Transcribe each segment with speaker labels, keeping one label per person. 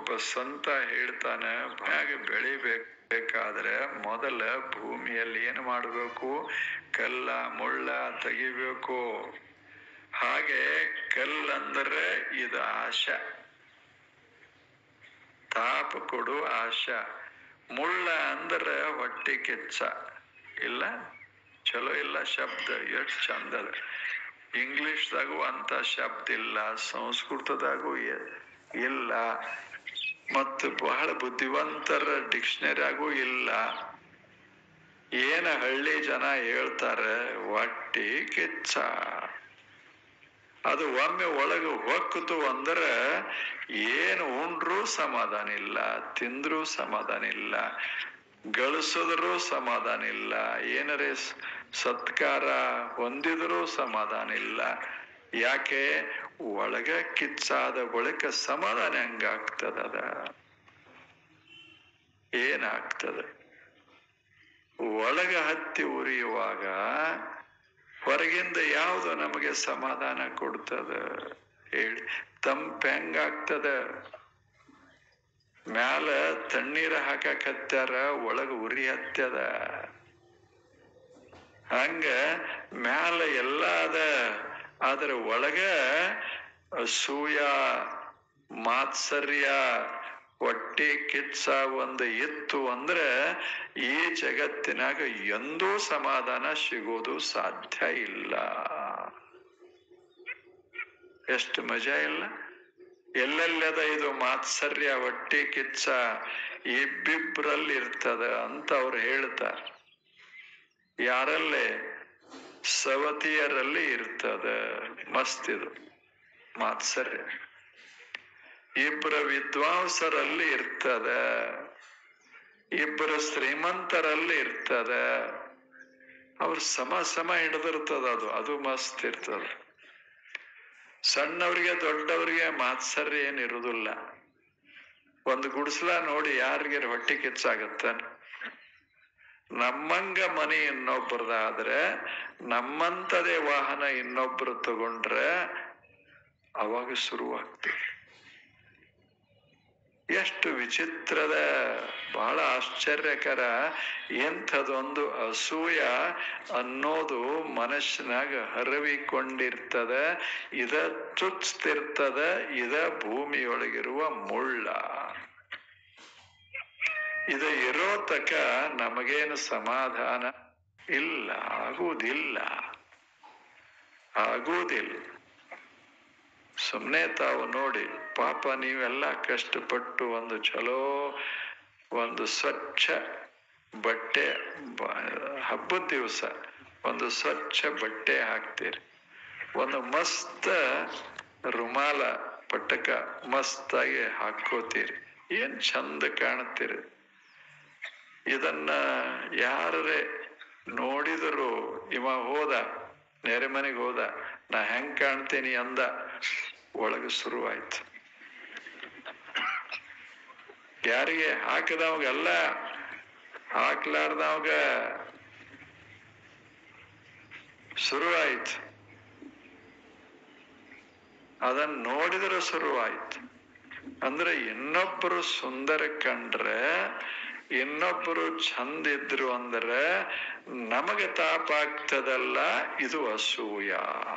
Speaker 1: ಒಬ್ಬ ಸಂತ ಹೇಳ್ತಾನೆ ಮ್ಯಾಗ ಬೆಳಿಬೇಕಾದ್ರೆ ಮೊದಲ ಭೂಮಿಯಲ್ಲಿ ಏನು ಮಾಡಬೇಕು ಕಲ್ಲ ಮುಳ್ಳ ತೆಗಿಬೇಕು ಹಾಗೆ ಕಲ್ಲಂದ್ರೆ ಇದು ಆಶಾ ತಾಪ ಕೊಡು ಆಶಾ ಮುಳ್ಳ ಅಂದ್ರೆ ಹೊಟ್ಟೆ ಕೆಚ್ಚ ಇಲ್ಲ ಚಲೋ ಇಲ್ಲ ಶಬ್ದ ಎಷ್ಟು ಚಂದದ ಇಂಗ್ಲಿಷ್ದಾಗೂ ಅಂತ ಶಬ್ದ ಇಲ್ಲ ಸಂಸ್ಕೃತದಾಗೂ ಇ- ಇಲ್ಲ ಮತ್ತು ಬಹಳ ಬುದ್ಧಿವಂತರ ಡಿಕ್ಷನರಿಯಾಗೂ ಇಲ್ಲ ಏನ ಹಳ್ಳಿ ಜನ ಹೇಳ್ತಾರೆ ಹೊಟ್ಟಿ ಕಿಚ್ಚ ಅದು ಒಮ್ಮೆ ಒಳಗೆ ಹೊಕ್ಕಿತು ಅಂದ್ರೆ ಏನು ಉಂಡ್ರೂ ಸಮಾಧಾನ ಇಲ್ಲ ತಿಂದ್ರೂ ಸಮಾಧಾನ ಇಲ್ಲ ಗಳಿಸಿದ್ರೂ ಸಮಾಧಾನ ಇಲ್ಲ ಏನರೇ ಸ್- ಸತ್ಕಾರ ಹೊಂದಿದ್ರೂ ಸಮಾಧಾನ ಇಲ್ಲ ಯಾಕೆ ಒಳಗ ಕಿಚ್ಚಾದ ಬಳಿಕ ಸಮಾಧಾನ ಹೆಂಗಾಗ್ತದ ಅದ ಏನಾಗ್ತದ ಒಳಗ ಹತ್ತಿ ಉರಿಯುವಾಗ ಹೊರಗಿಂದ ಯಾವುದು ನಮಗೆ ಸಮಾಧಾನ ಕೊಡ್ತದ ಹೇಳಿ ತಂಪ ಹೆಂಗಾಗ್ತದ ಮ್ಯಾಲ ತಣ್ಣೀರ ಹಾಕಕ್ ಹತ್ಯಾರ ಒಳಗ ಉರಿ ಹತ್ಯದ ಹಂಗ ಮ್ಯಾಲ ಎಲ್ಲ ಅದ ಆದ್ರ ಒಳಗ ಅಸೂಯ ಮಾತ್ಸರ್ಯ ಹೊಟ್ಟೆ ಕಿಚ್ಚ ಒಂದು ಇತ್ತು ಅಂದ್ರೆ ಈ ಜಗತ್ತಿನಾಗ ಎಂದೂ ಸಮಾಧಾನ ಸಿಗೋದು ಸಾಧ್ಯ ಇಲ್ಲ ಎಷ್ಟು ಮಜಾ ಇಲ್ಲ ಎಲ್ಲೆಲ್ಲದ ಇದು ಮಾತ್ಸರ್ಯ ಹೊಟ್ಟೆ ಕಿಚ್ಚ ಇಬ್ಬಿಬ್ರಲ್ಲಿ ಇರ್ತದ ಅಂತ ಅವ್ರು ಹೇಳ್ತಾರ ಯಾರಲ್ಲೇ ಸವತಿಯರಲ್ಲಿ ಇರ್ತದ ಮಸ್ತ್ ಇದು ಮಾತ್ಸರ್ಯ ಇಬ್ಬರ ವಿದ್ವಾಂಸರಲ್ಲಿ ಇರ್ತದ ಇಬ್ಬರು ಶ್ರೀಮಂತರಲ್ಲಿ ಇರ್ತದ ಅವ್ರ ಸಮ ಸಮ ಹಿಡಿದಿರ್ತದ ಅದು ಅದು ಮಸ್ತ್ ಇರ್ತದ ಸಣ್ಣವ್ರಿಗೆ ದೊಡ್ಡವರಿಗೆ ಮಾತ್ಸರ್ಯ ಏನ್ ಇರುವುದಿಲ್ಲ ಒಂದು ಗುಡಿಸ್ಲ ನೋಡಿ ಯಾರಿಗೆ ಹೊಟ್ಟೆ ಕಿಚ್ಚಾಗತ್ತ ನಮ್ಮಂಗ ಮನೆ ಇನ್ನೊಬ್ಬರದಾದ್ರೆ ನಮ್ಮಂತದೇ ವಾಹನ ಇನ್ನೊಬ್ರು ತಗೊಂಡ್ರೆ ಅವಾಗ ಶುರುವಾಗ್ತದೆ ಎಷ್ಟು ವಿಚಿತ್ರದ ಬಹಳ ಆಶ್ಚರ್ಯಕರ ಎಂಥದೊಂದು ಅಸೂಯ ಅನ್ನೋದು ಮನಸ್ಸಿನಾಗ ಹರವಿಕೊಂಡಿರ್ತದ ಇದ ಚುಚ್ತಿರ್ತದ ಇದ ಭೂಮಿಯೊಳಗಿರುವ ಮುಳ್ಳ ಇದು ಇರೋ ತಕ ನಮಗೇನು ಸಮಾಧಾನ ಇಲ್ಲ ಆಗುವುದಿಲ್ಲ ಆಗುವುದಿಲ್ಲ ಸುಮ್ಮನೆ ತಾವು ನೋಡಿ ಪಾಪ ನೀವೆಲ್ಲ ಕಷ್ಟಪಟ್ಟು ಒಂದು ಚಲೋ ಒಂದು ಸ್ವಚ್ಛ ಬಟ್ಟೆ ಬ- ಹಬ್ಬದ ದಿವಸ ಒಂದು ಸ್ವಚ್ಛ ಬಟ್ಟೆ ಹಾಕ್ತೀರಿ ಒಂದು ಮಸ್ತ್ ರುಮಾಲ ಪಟ್ಟಕ ಮಸ್ತಾಗಿ ಹಾಕೋತೀರಿ ಏನ್ ಚಂದ ಕಾಣುತ್ತೀರಿ ಇದನ್ನ ಯಾರೇ ನೋಡಿದರು ಇವ ಹೋದ ನೆರೆ ಮನೆಗೆ ಹೋದ ನಾ ಹೆಂಗ್ ಕಾಣ್ತೀನಿ ಅಂದ ಒಳಗೆ ಶುರುವಾಯ್ತು ಯಾರಿಗೆ ಹಾಕಿದವಗೆಲ್ಲ ಹಾಕ್ಲಾರ್ದವಾಗ ಶುರುವಾಯ್ತು ಅದನ್ನ ನೋಡಿದ್ರೆ ಶುರುವಾಯ್ತು ಅಂದ್ರೆ ಇನ್ನೊಬ್ಬರು ಸುಂದರ ಕಂಡ್ರೆ ಇನ್ನೊಬ್ಬರು ಚಂದ ಇದ್ರು ಅಂದ್ರೆ ನಮಗೆ ತಾಪ ಆಗ್ತದಲ್ಲ ಇದು ಅಸೂಯ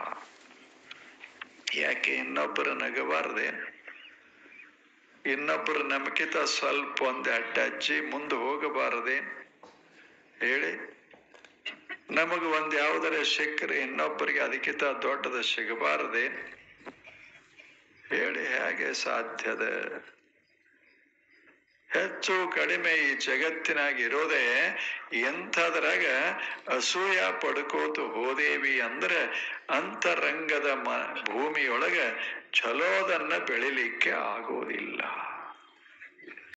Speaker 1: ಯಾಕೆ ಇನ್ನೊಬ್ಬರು ನಗಬಾರ್ದೇನು ಇನ್ನೊಬ್ಬರು ನಮಗಿಂತ ಸ್ವಲ್ಪ ಒಂದು ಅಡ್ಡಜ್ಜಿ ಮುಂದೆ ಹೋಗಬಾರದೇನು ಹೇಳಿ ನಮಗ ಒಂದ್ ಯಾವ್ದಾರ ಸಿಕ್ಕರೆ ಇನ್ನೊಬ್ಬರಿಗೆ ಅದಕ್ಕಿಂತ ದೊಡ್ಡದ ಸಿಗಬಾರದೇನು ಹೇಳಿ ಹೇಗೆ ಸಾಧ್ಯದ ಹೆಚ್ಚು ಕಡಿಮೆ ಈ ಜಗತ್ತಿನಾಗ ಇರೋದೇ ಎಂಥದ್ರಾಗ ಅಸೂಯ ಪಡ್ಕೋತು ಹೋದೇವಿ ಅಂದ್ರೆ ಅಂತರಂಗದ ಮ ಭೂಮಿಯೊಳಗ ಚಲೋದನ್ನ ಬೆಳಿಲಿಕ್ಕೆ ಆಗೋದಿಲ್ಲ